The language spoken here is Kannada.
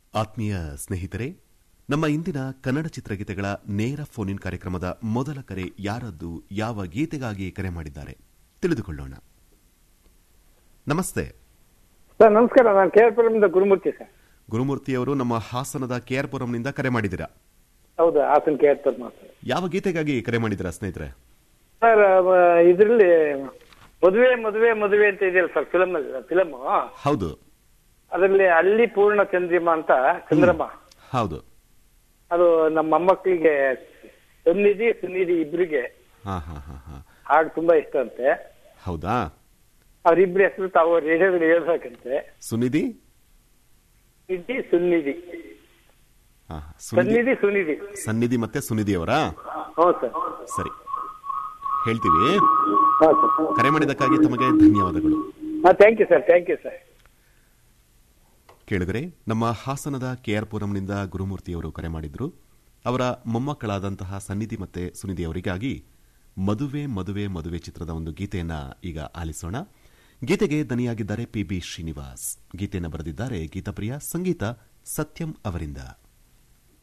ಆತ್ಮೀಯ ಸ್ನೇಹಿತರೆ ನಮ್ಮ ಇಂದಿನ ಕನ್ನಡ ಚಿತ್ರಗೀತೆಗಳ ನೇರ ಫೋನ್ ಇನ್ ಕಾರ್ಯಕ್ರಮದ ಮೊದಲ ಕರೆ ಯಾರದ್ದು ಯಾವ ಗೀತೆಗಾಗಿ ಕರೆ ಮಾಡಿದ್ದಾರೆ ತಿಳಿದುಕೊಳ್ಳೋಣ ನಮಸ್ತೆ ಸರ್ ನಮಸ್ಕಾರ ನಾನು ಕೆ ಆರ್ ಪುರಮಿಂದ ಗುರುಮೂರ್ತಿ ಸರ್ ಗುರುಮೂರ್ತಿಯವರು ನಮ್ಮ ಹಾಸನದ ಕೆಆರ್ ಪುರಂನಿಂದ ಕರೆ ಮಾಡಿದ್ದೀರಾ ಹೌದು Hassan K R Puram sir ಯಾವ ಗೀತೆಗಾಗಿ ಕರೆ ಮಾಡಿದ್ದೀರಾ ಸ್ನೇಹಿತರೆ ಸರ್ ಇದರಲ್ಲಿ ಮದುವೆ ಮದುವೆ ಮದುವೆ ಅಂತ ಇದೆಯಲ್ಲ ಸರ್ ಫಿಲಮ್ ಫಿಲಮ್ ಹೌದು ಅದರಲ್ಲಿ ಹಳ್ಳಿ ಪೂರ್ಣ ಚಂದ್ರಿಮಾ ಅಂತ ಚಂದ್ರಮ್ಮ ಹೌದು ಅದು ನಮ್ಮ ಮೊಮ್ಮಕ್ಕಳಿಗೆ ಸನ್ನಿಧಿ ಸುನಿಧಿ ಇಬ್ರಿಗೆ ಹಾ ಹಾ ಹಾ ಹಾ ಹಾಡು ತುಂಬಾ ಇಷ್ಟ ಅಂತೆ ಹೌದಾ ಅವ್ರಿಬ್ರ ಹೆಸರು ತಾವು ರೇಡಿಯೋದಲ್ಲಿ ಹೇಳ್ಬೇಕಂತೆ ಸುನಿಧಿ ನಿಧಿ ಸುನಿಧಿ ಹಾ, ಸುನಿಧಿ ಸನ್ನಿಧಿ ಸುನಿಧಿ ಸನ್ನಿಧಿ ಮತ್ತೆ ಸುನಿಧಿ ಅವರಾ ಹ್ಞೂ ಸರ್ ಸರಿ ಹೇಳ್ತೀವಿ ಹಾಂ ಸರ್ ಕರೆ ಮಾಡಿದ್ದಕ್ಕಾಗಿ ತಮಗೆ ಧನ್ಯವಾದಗಳು ಹಾಂ thank you sir thank you sir ಕೇಳಿದರೆ ನಮ್ಮ ಹಾಸನದ ಕೆಆರ್ ಪುರಂನಿಂದ ಗುರುಮೂರ್ತಿಯವರು ಕರೆ ಮಾಡಿದ್ರು ಅವರ ಮೊಮ್ಮಕ್ಕಳಾದಂತಹ ಸನ್ನಿಧಿ ಮತ್ತೆ ಸುನಿಧಿ ಅವರಿಗಾಗಿ ಮದುವೆ ಮದುವೆ ಮದುವೆ ಚಿತ್ರದ ಒಂದು ಗೀತೆಯನ್ನ ಈಗ ಆಲಿಸೋಣ ಗೀತೆಗೆ ದನಿಯಾಗಿದ್ದಾರೆ ಪಿ ಬಿ ಶ್ರೀನಿವಾಸ್ ಗೀತೆಯನ್ನು ಬರೆದಿದ್ದಾರೆ ಗೀತಪ್ರಿಯ ಸಂಗೀತ ಸತ್ಯಂ ಅವರಿಂದ